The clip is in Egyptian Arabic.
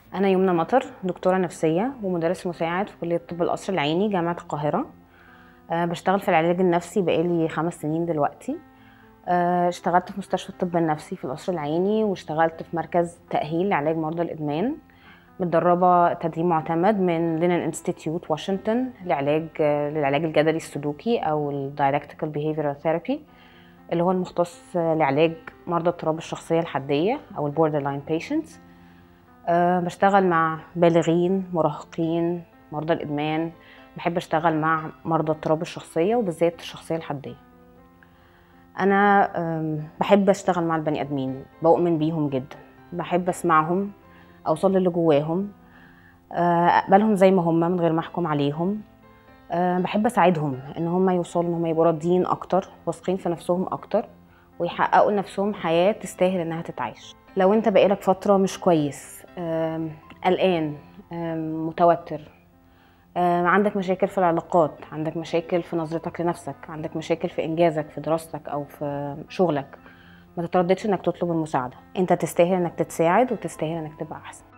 أنا يمنى مطر دكتورة نفسية ومدرس مساعد في كلية طب القصر العيني جامعة القاهرة أه بشتغل في العلاج النفسي بقالي خمس سنين دلوقتي أه اشتغلت في مستشفى الطب النفسي في القصر العيني واشتغلت في مركز تأهيل لعلاج مرضى الإدمان متدربة تدريب معتمد من لينن انستيتيوت واشنطن لعلاج للعلاج الجدلي السلوكي أو الدايلكتيكال behavioral ثيرابي اللي هو المختص لعلاج مرضى اضطراب الشخصية الحدية أو البوردر لاين بيشنتس أه بشتغل مع بالغين مراهقين مرضى الإدمان بحب أشتغل مع مرضى اضطراب الشخصية وبالذات الشخصية الحدية أنا بحب أشتغل مع البني آدمين بؤمن بيهم جدا بحب أسمعهم أوصل للي جواهم أقبلهم زي ما هم من غير ما أحكم عليهم أه بحب أساعدهم إن هم يوصلوا إن هم يبقوا راضيين أكتر واثقين في نفسهم أكتر ويحققوا لنفسهم حياة تستاهل إنها تتعيش لو أنت بقالك فترة مش كويس قلقان متوتر عندك مشاكل في العلاقات عندك مشاكل في نظرتك لنفسك عندك مشاكل في إنجازك في دراستك أو في شغلك ما تترددش إنك تطلب المساعدة أنت تستاهل إنك تتساعد وتستاهل إنك تبقى أحسن